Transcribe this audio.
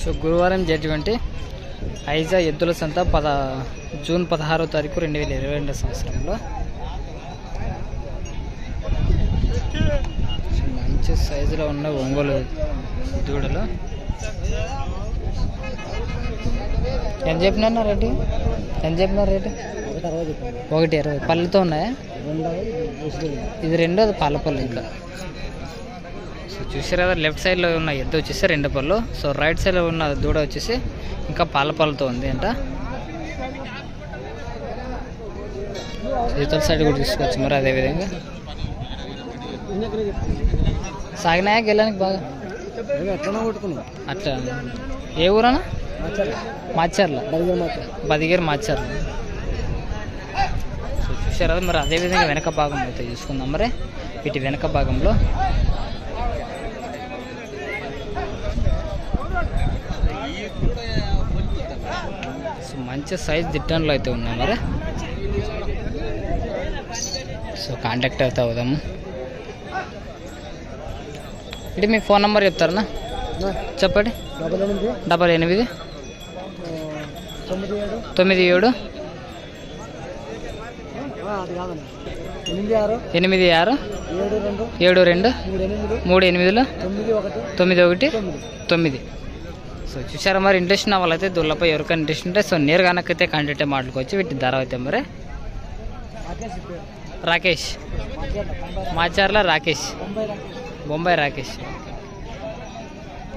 So గురువారం జరిగినటువంటి ఐజా ఎద్దుల సంత పద జూన్ పదహారో తారీఖు రెండు వేల ఇరవై రెండో సంవత్సరంలో సో మంచి సైజులో ఉన్న ఒంగోలు దూడలు ఎంత చెప్పినారు రేటు ఎంత చెప్పినారు రేటు ఒకటి ఇరవై పళ్ళతో ఉన్నాయా ఇది రెండోది పాల పళ్ళు ఇంకా సో చూసారు కదా లెఫ్ట్ సైడ్లో ఉన్న ఎద్దు వచ్చేసి రెండు పళ్ళు సో రైట్ సైడ్లో ఉన్న దూడ వచ్చేసి ఇంకా పాల పళ్ళతో ఉంది అంట ఇతర సైడ్ కూడా తీసుకోవచ్చు మరి అదేవిధంగా సాగినాయా గెలానికి బాగా ఎట్లా కొట్టుకున్నావు అట్లా ఏ ఊరన్నా మాచర్ల బలిగే మాత్రం బదిగేరు మార్చారు సో చూసారు కదా మరి అదేవిధంగా వెనక భాగం అయితే చూసుకుందాం మరి వీటి వెనక భాగంలో సో మంచి సైజ్ దిట్టంలో అయితే ఉన్నాయి మరి సో కాంటాక్ట్ అయితే అవుదాము ఇది మీ ఫోన్ నెంబర్ చెప్తారనా చెప్పండి డబల్ ఎనిమిది డబల్ ఎనిమిది ఆ, తొమ్మిది ఏడు తొమ్మిది ఏడు ఆ, అది కాదన్న ఎనిమిది ఆరు ఎనిమిది ఆరు ఏడు రెండు ఏడు రెండు మూడు ఎనిమిది మూడు ఎనిమిదిలో తొమ్మిది ఒకటి తొమ్మిది ఒకటి తొమ్మిది తొమ్మిది సో చూసారా మరి ఇంట్రెస్ట్ ఉన్న వాళ్ళైతే దుల్లపై ఎవరికైనా ఇంట్రెస్ట్ ఉంటే సో నేరుగా నాకైతే కాంటాక్ట్ మాట్లాడుకోవచ్చు వీటి ధర అయితే మరి రాకేష్ పేరు రాకేష్ మాట్లాడతా తొంభై మాచార్ల రాకేష్ తొంభై రా. బొంబాయి రాకేష్